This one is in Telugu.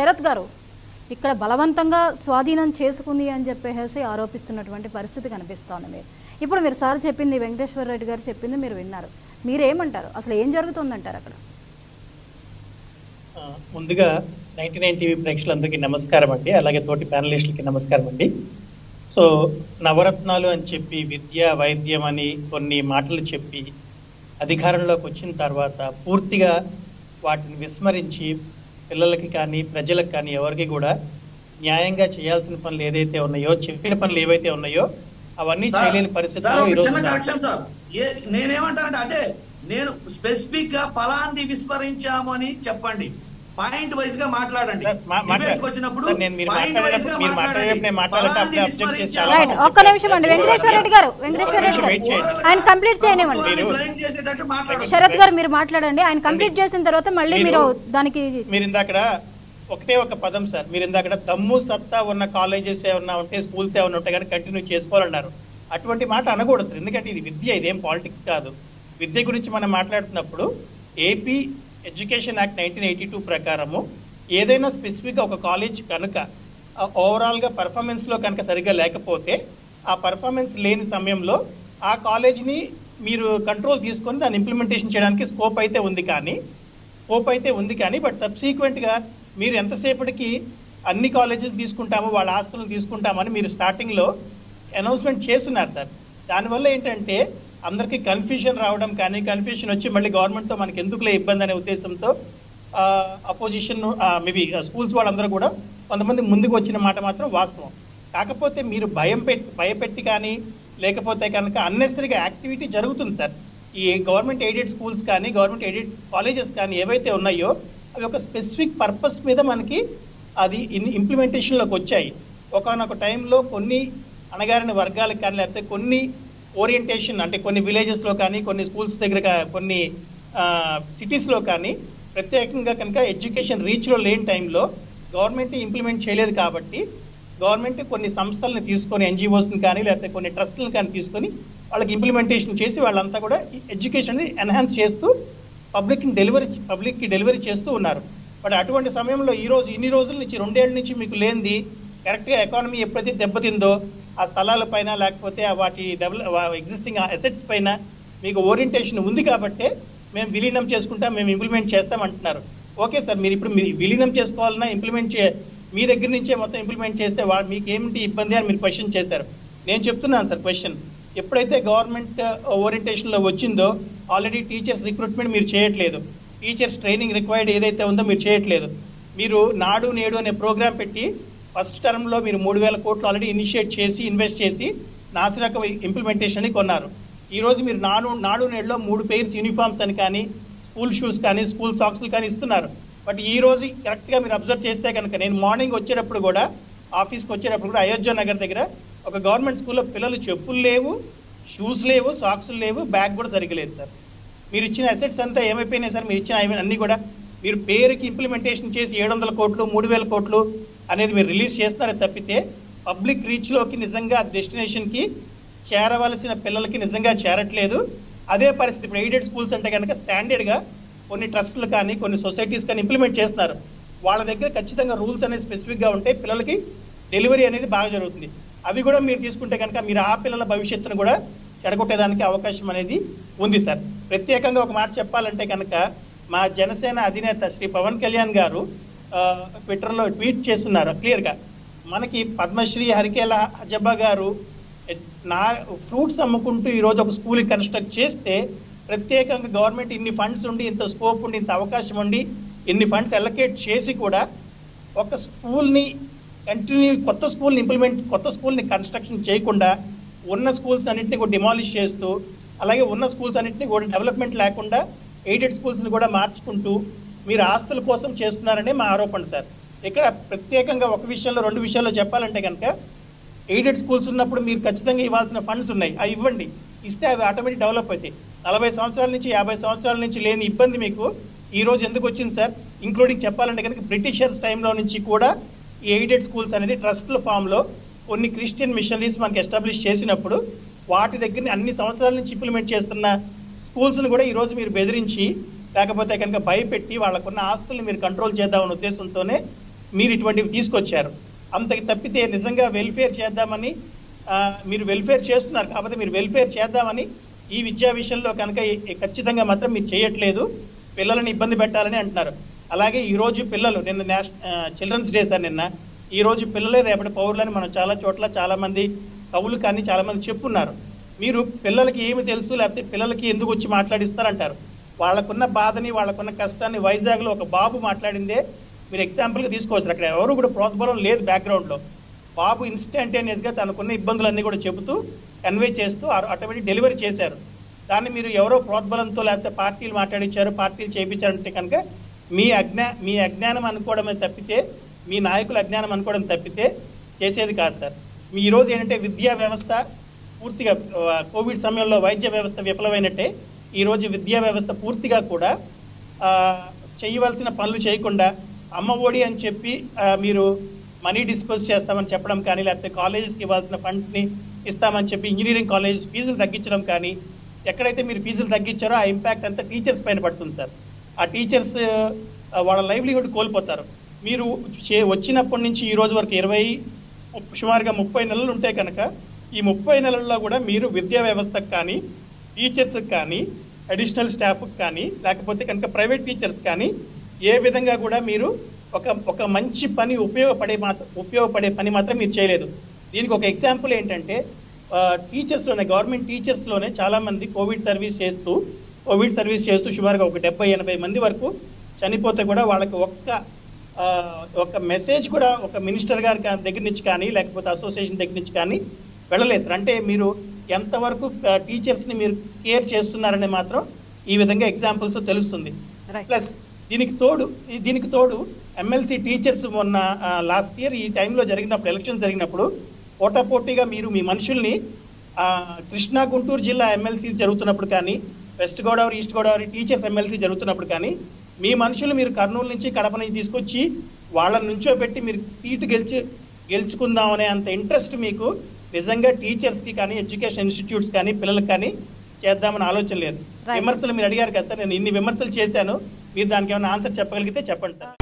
శరత్ గారు ఇక్కడ బలవంతంగా స్వాధీనం చేసుకుంది అని చెప్పేసి ఆరోపిస్తున్నటువంటి పరిస్థితి కనిపిస్తోంది మీరు ఇప్పుడు మీరు సార్ చెప్పింది వెంకటేశ్వర రెడ్డి గారు చెప్పింది మీరు విన్నారు మీరేమంటారు అసలు ఏం జరుగుతుందంటారు అక్కడ ఆ, ముందుగా నైన్టీ నైన్ టీవీ ప్రేక్షకులందరికీ నమస్కారం అండి అలాగే తోటి ప్యానలిస్టులకి నమస్కారం అండి సో నవరత్నాలు అని చెప్పి విద్య వైద్యం అని కొన్ని మాటలు చెప్పి అధికారంలోకి వచ్చిన తర్వాత పూర్తిగా వాటిని విస్మరించి పిల్లలకి కానీ ప్రజలకు కానీ ఎవరికి కూడా న్యాయంగా చేయాల్సిన పనులు ఏదైతే ఉన్నాయో చెప్పిన పనులు ఏవైతే ఉన్నాయో అవన్నీ సార్, చేయలేని సార్ పరిస్థితుల్లో ఒక ఈరోజు చిన్న ఉన్నారు. కరెక్షన్ సార్ ఏ నేనేమంటానంటే అదే నేను స్పెసిఫిక్ గా ఫలాంది విస్మరించాము అని చెప్పండి పాయింట్ వైజ్ గా మాట్లాడండి సార్, మా- మాట్లా- Debate కి వచ్చినప్పుడు సార్, నేను మీరు పాయింట్ వైజ్ గా మాట్లాడేటప్పుడు- మీరు మాట్లాడేటప్పుడు నేను మాట్లాడేటప్పుడు ఫలాంది అప్పుడే object చేసి విస్మరించాము. చాలా రైట్ ఒక్క నిమిషం అండి వెంకటేశ్వర రెడ్డి గారు వెంకటేశ్వర రెడ్డి వెయిట్ గారు చేయండి. ఆయన కంప్లీట్ చేయనివ్వండి ప్రభుత్వాన్ని blame చేసేటట్టు మాట్లాడొద్దు. శరత్ గారు మీరు మాట్లాడండి ఆయన కంప్లీట్ చేసిన తర్వాత మళ్ళీ మీరు దానికి మీరు ఇందాకడ ఒకటే ఒక పదం సార్ మీరు ఇందాకడ దమ్ము సత్తా ఉన్న కాలేజెస్ ఏమన్నా ఉంటే స్కూల్స్ ఏమన్నా ఉంటే కానీ కంటిన్యూ చేసుకోవాలన్నారు అటువంటి మాట అనకూడదు ఎందుకంటే ఇది విద్య ఇదేం పాలిటిక్స్ కాదు విద్య గురించి మనం మాట్లాడుతున్నప్పుడు AP education act nineteen eighty two ప్రకారము ఏదైనా స్పెసిఫిక్గా ఒక కాలేజ్ కనుక ఓవరాల్గా పర్ఫార్మెన్స్లో కనుక సరిగ్గా లేకపోతే ఆ పర్ఫార్మెన్స్ లేని సమయంలో ఆ కాలేజ్ని మీరు కంట్రోల్ తీసుకొని దాన్ని ఇంప్లిమెంటేషన్ చేయడానికి స్కోప్ అయితే ఉంది కానీ స్కోప్ అయితే ఉంది కానీ బట్ సబ్సీక్వెంట్గా మీరు ఎంతసేపటికి అన్ని కాలేజెస్ తీసుకుంటాము వాళ్ళ ఆస్తులను తీసుకుంటామని మీరు స్టార్టింగ్లో అనౌన్స్మెంట్ చేస్తున్నారు సార్ దానివల్ల ఏంటంటే అందరికీ కన్ఫ్యూజన్ రావడం కానీ కన్ఫ్యూజన్ వచ్చి మళ్ళీ గవర్నమెంట్తో మనకి ఎందుకులే ఇబ్బంది అనే ఉద్దేశంతో అపోజిషన్ మేబీ స్కూల్స్ వాళ్ళందరూ కూడా కొంతమంది ముందుకు వచ్చిన మాట మాత్రం వాస్తవం కాకపోతే మీరు భయం పెట్టి భయపెట్టి కానీ లేకపోతే కనుక అన్నెసరీగా యాక్టివిటీ జరుగుతుంది సార్ ఈ గవర్నమెంట్ ఎయిడెడ్ స్కూల్స్ కానీ గవర్నమెంట్ ఎయిడెడ్ కాలేజెస్ కానీ ఏవైతే ఉన్నాయో అవి ఒక స్పెసిఫిక్ పర్పస్ మీద మనకి అది ఇంప్లిమెంటేషన్లోకి వచ్చాయి ఒకనొక టైంలో కొన్ని అణగారిన వర్గాలకు కానీ లేకపోతే కొన్ని ఓరియంటేషన్ అంటే కొన్ని విలేజెస్లో కానీ కొన్ని స్కూల్స్ దగ్గర కా- కొన్ని సిటీస్లో కానీ ప్రత్యేకంగా కనుక ఎడ్యుకేషన్ రీచ్లో లేని టైంలో గవర్నమెంట్ ఇంప్లిమెంట్ చేయలేదు కాబట్టి గవర్నమెంట్ కొన్ని సంస్థలను తీసుకొని ఎన్జిఓస్ని కానీ లేకపోతే కొన్ని ట్రస్ట్లను కానీ తీసుకొని వాళ్ళకి ఇంప్లిమెంటేషన్ చేసి వాళ్ళంతా కూడా ఎడ్యుకేషన్ ఎన్హాన్స్ చేస్తూ పబ్లిక్ని డెలివరీ పబ్లిక్కి డెలివరీ చేస్తూ ఉన్నారు బట్ అటువంటి సమయంలో ఈ రోజు ఇన్ని రోజుల నుంచి రెండేళ్ల నుంచి మీకు లేనిది కరెక్ట్గా ఎకానమీ ఎప్పుడైతే దెబ్బతిందో ఆ స్థలాల పైన లేకపోతే ఆ వాటి డెవలప్ ఎగ్జిస్టింగ్ అసెట్స్ పైన మీకు ఓరియంటేషన్ ఉంది కాబట్టే మేము విలీనం చేసుకుంటాం మేము ఇంప్లిమెంట్ చేస్తాం అంటున్నారు ఓకే సార్ మీరు ఇప్పుడు మీరు విలీనం చేసుకోవాలన్నా ఇంప్లిమెంట్ చే మీ దగ్గర నుంచే మొత్తం ఇంప్లిమెంట్ చేస్తే వా మీకు ఏమిటి ఇబ్బంది అని మీరు క్వశ్చన్ చేశారు నేను చెప్తున్నాను సార్ క్వశ్చన్ ఎప్పుడైతే గవర్నమెంట్ ఓరియంటేషన్లో వచ్చిందో ఆల్రెడీ టీచర్స్ రిక్రూట్మెంట్ మీరు చేయట్లేదు టీచర్స్ ట్రైనింగ్ రిక్వైర్డ్ ఏదైతే ఉందో మీరు చేయట్లేదు మీరు నాడు నేడు అనే ప్రోగ్రామ్ పెట్టి ఫస్ట్ టర్మ్లో మీరు మూడు వేల కోట్లు ఆల్రెడీ ఇనిషియేట్ చేసి ఇన్వెస్ట్ చేసి నాసిరక ఇంప్లిమెంటేషన్ అని కొన్నారు ఈ రోజు మీరు నాడు నాడు నేడులో మూడు పెయిర్స్ యూనిఫామ్స్ అని కానీ స్కూల్ షూస్ కానీ స్కూల్ సాక్స్లు కానీ ఇస్తున్నారు బట్ ఈ రోజు కరెక్ట్గా మీరు అబ్జర్వ్ చేస్తే కనుక నేను మార్నింగ్ వచ్చేటప్పుడు కూడా ఆఫీస్కి వచ్చేటప్పుడు కూడా అయోధ్య నగర్ దగ్గర ఒక గవర్నమెంట్ స్కూల్లో పిల్లలు చెప్పులు లేవు షూస్ లేవు సాక్స్లు లేవు బ్యాగ్ కూడా సరిగ్గా లేదు సార్ మీరు ఇచ్చిన అసెట్స్ అంతా ఏమైపోయినాయి సార్ మీరు ఇచ్చిన అవి అన్నీ కూడా మీరు పేరుకి ఇంప్లిమెంటేషన్ చేసి ఏడు వందల కోట్లు మూడు వేల కోట్లు అనేది మీరు రిలీజ్ చేస్తున్నారే తప్పితే పబ్లిక్ రీచ్లోకి నిజంగా డెస్టినేషన్కి చేరవలసిన పిల్లలకి నిజంగా చేరట్లేదు అదే పరిస్థితి ఇప్పుడు ఎయిడెడ్ స్కూల్స్ అంటే కనుక స్టాండర్డ్గా కొన్ని ట్రస్టులు కానీ కొన్ని సొసైటీస్ కానీ ఇంప్లిమెంట్ చేస్తున్నారు వాళ్ళ దగ్గర ఖచ్చితంగా రూల్స్ అనేది స్పెసిఫిక్గా ఉంటే పిల్లలకి డెలివరీ అనేది బాగా జరుగుతుంది అవి కూడా మీరు తీసుకుంటే కనుక మీరు ఆ పిల్లల భవిష్యత్తును కూడా చెడగొట్టేదానికి అవకాశం అనేది ఉంది సార్ ప్రత్యేకంగా ఒక మాట చెప్పాలంటే కనుక మా జనసేన అధినేత శ్రీ పవన్ కళ్యాణ్ గారు ఆ, ట్విట్టర్లో ట్వీట్ చేస్తున్నారు క్లియర్గా మనకి పద్మశ్రీ హరికేల హజబ్బా గారు ఎ- నా ఫ్రూట్స్ అమ్ముకుంటూ ఈరోజు ఒక స్కూల్ కన్స్ట్రక్ట్ చేస్తే ప్రత్యేకంగా గవర్నమెంట్ ఇన్ని ఫండ్స్ ఉండి ఇంత స్కోప్ ఉండి ఇంత అవకాశం ఉండి ఇన్ని ఫండ్స్ అలొకేట్ చేసి కూడా ఒక స్కూల్ని కంటిన్యూ కొత్త స్కూల్ని ఇంప్లిమెంట్ కొత్త స్కూల్ని కన్స్ట్రక్షన్ చేయకుండా ఉన్న స్కూల్స్ అన్నింటినీ కూడా డిమాలిష్ చేస్తూ అలాగే ఉన్న స్కూల్స్ అన్నింటినీ కూడా డెవలప్మెంట్ లేకుండా ఎయిడెడ్ స్కూల్స్ని కూడా మార్చుకుంటూ మీరు ఆస్తుల కోసం చేస్తున్నారనే మా ఆరోపణ సార్ ఇక్కడ ప్రత్యేకంగా ఒక విషయంలో రెండు విషయాల్లో చెప్పాలంటే కనుక ఎయిడెడ్ స్కూల్స్ ఉన్నప్పుడు మీరు ఖచ్చితంగా ఇవ్వాల్సిన ఫండ్స్ ఉన్నాయి అవి ఇవ్వండి ఇస్తే అవి ఆటోమేటిక్ డెవలప్ అవుతాయి నలభై సంవత్సరాల నుంచి యాభై సంవత్సరాల నుంచి లేని ఇబ్బంది మీకు ఈ రోజు ఎందుకు వచ్చింది సార్ ఇంక్లూడింగ్ చెప్పాలంటే కనుక బ్రిటిషర్స్ టైంలో నుంచి కూడా ఈ ఎయిడెడ్ స్కూల్స్ అనేది ట్రస్ట్ల ఫామ్లో కొన్ని క్రిస్టియన్ మిషనరీస్ మనకి ఎస్టాబ్లిష్ చేసినప్పుడు వాటి దగ్గర అన్ని సంవత్సరాల నుంచి ఇంప్లిమెంట్ చేస్తున్న స్కూల్స్ను కూడా ఈ రోజు మీరు బెదిరించి లేకపోతే కనుక భయపెట్టి వాళ్ళకున్న ఆస్తుల్ని మీరు కంట్రోల్ చేద్దామనే ఉద్దేశంతోనే మీరు ఇటువంటివి తీసుకొచ్చారు అంతకి తప్పితే నిజంగా వెల్ఫేర్ చేద్దామని ఆ, మీరు వెల్ఫేర్ చేస్తున్నారు కాకపోతే మీరు వెల్ఫేర్ చేద్దామని ఈ విద్యా విషయంలో కనుక ఈ- ఖచ్చితంగా మాత్రం మీరు చేయట్లేదు పిల్లలని ఇబ్బంది పెట్టాలని అంటున్నారు అలాగే ఈ రోజు పిల్లలు నిన్న నేష్ చిల్డ్రన్స్ డే సార్ నిన్న ఈ రోజు పిల్లలే రేపటి పౌరులని మనం చాలా చోట్ల చాలా మంది కవులు కానీ చాలా మంది చెప్పున్నారు మీరు పిల్లలకి ఏమి తెలుసు లేకపోతే పిల్లలకి ఎందుకు వచ్చి మాట్లాడిస్తారంటారు వాళ్ళకున్న బాధని వాళ్ళకున్న కష్టాన్ని వైజాగ్లో ఒక బాబు మాట్లాడిందే మీరు ఎగ్జాంపుల్గా తీసుకోవచ్చు అక్కడ ఎవరు కూడా ప్రోత్బలం లేదు బ్యాక్గ్రౌండ్లో బాబు ఇన్స్టంటేనియస్ గా తనకున్న ఇబ్బందులన్నీ కూడా చెబుతూ కన్వే చేస్తూ ఆటోమేటిక్ డెలివరీ చేశారు దాన్ని మీరు ఎవరో ప్రోద్బలంతో లేకపోతే పార్టీలు మాట్లాడించారు పార్టీలు చేయించారంటే కనుక మీ అజ్ఞా మీ అజ్ఞానం అనుకోవడమే తప్పితే మీ నాయకుల అజ్ఞానం అనుకోవడం తప్పితే చేసేది కాదు సార్ మీ ఈ రోజు ఏంటంటే విద్యా వ్యవస్థ పూర్తిగా ఆ, కోవిడ్ సమయంలో వైద్య వ్యవస్థ విఫలమైనట్టే ఈ రోజు విద్యా వ్యవస్థ పూర్తిగా కూడా ఆ, చేయవలసిన పనులు చేయకుండా అమ్మ ఒడి అని చెప్పి ఆ, మీరు మనీ డిస్పోజ్ చేస్తామని చెప్పడం కానీ లేకపోతే కాలేజెస్కి ఇవ్వాల్సిన ఫండ్స్ని ఇస్తామని చెప్పి ఇంజనీరింగ్ కాలేజ్ ఫీజులు తగ్గించడం కానీ ఎక్కడైతే మీరు ఫీజులు తగ్గించారో ఆ ఇంపాక్ట్ అంతా టీచర్స్ పైన పడుతుంది సార్ ఆ టీచర్స్ వాళ్ళ లైవ్లీహుడ్ కోల్పోతారు మీరు చే- వచ్చినప్పటి నుంచి ఈ రోజు వరకు ఇరవై సుమారుగా ముప్పై నెలలు ఉంటే కనుక ఈ ముప్పై నెలల్లో కూడా మీరు విద్యా వ్యవస్థకు కానీ టీచర్స్కి కానీ అడిషనల్ స్టాఫ్కి కానీ లేకపోతే కనుక ప్రైవేట్ టీచర్స్ కానీ ఏ విధంగా కూడా మీరు ఒక ఒక మంచి పని ఉపయోగపడే మాత్రం ఉపయోగపడే పని మాత్రం మీరు చేయలేదు దీనికి ఒక ఎగ్జాంపుల్ ఏంటంటే ఆ, టీచర్స్లోనే గవర్నమెంట్ టీచర్స్లోనే చాలా మంది కోవిడ్ సర్వీస్ చేస్తూ కోవిడ్ సర్వీస్ చేస్తూ సుమారుగా ఒక డెబ్బై ఎనభై మంది వరకు చనిపోతే కూడా వాళ్ళకి ఒక్క ఆ, ఒక మెసేజ్ కూడా ఒక మినిస్టర్ గారి కా- దగ్గర నుంచి కానీ లేకపోతే అసోసియేషన్ దగ్గర నుంచి కానీ వెళ్ళలేదు సార్. అంటే మీరు ఎంతవరకు టీచర్స్ ని మీరు కేర్ చేస్తున్నారని మాత్రం ఈ విధంగా ఎగ్జాంపుల్స్ తెలుస్తుంది Right. ప్లస్ దీనికి తోడు ఈ- దీనికి తోడు ఎమ్మెల్సీ టీచర్స్ మొన్న లాస్ట్ ఇయర్ ఈ టైంలో జరిగినప్పుడు ఎలక్షన్ జరిగినప్పుడు పోటాపోటీగా మీరు మీ మనుషుల్ని ఆ, కృష్ణా గుంటూరు జిల్లా ఎమ్మెల్సీ జరుగుతున్నప్పుడు కానీ west Godavari east Godavari teachers MLC జరుగుతున్నప్పుడు కానీ మీ మనుషులు మీరు కర్నూలు నుంచి కడప నుంచి తీసుకొచ్చి వాళ్ళని నుంచోబెట్టి మీరు సీటు గెలిచి గెలుచుకుందాం అనే అంత ఇంట్రెస్ట్ మీకు నిజంగా టీచర్స్ కి కానీ ఎడ్యుకేషన్ ఇన్స్టిట్యూట్స్ కానీ పిల్లలకు కానీ చేద్దామని ఆలోచన లేదు Right. విమర్శలు మీరు అడిగారు కదా సార్ నేను ఇన్ని విమర్శలు చేశాను మీరు దానికి ఏమైనా ఆన్సర్ చెప్పగలిగితే చెప్పండి సార్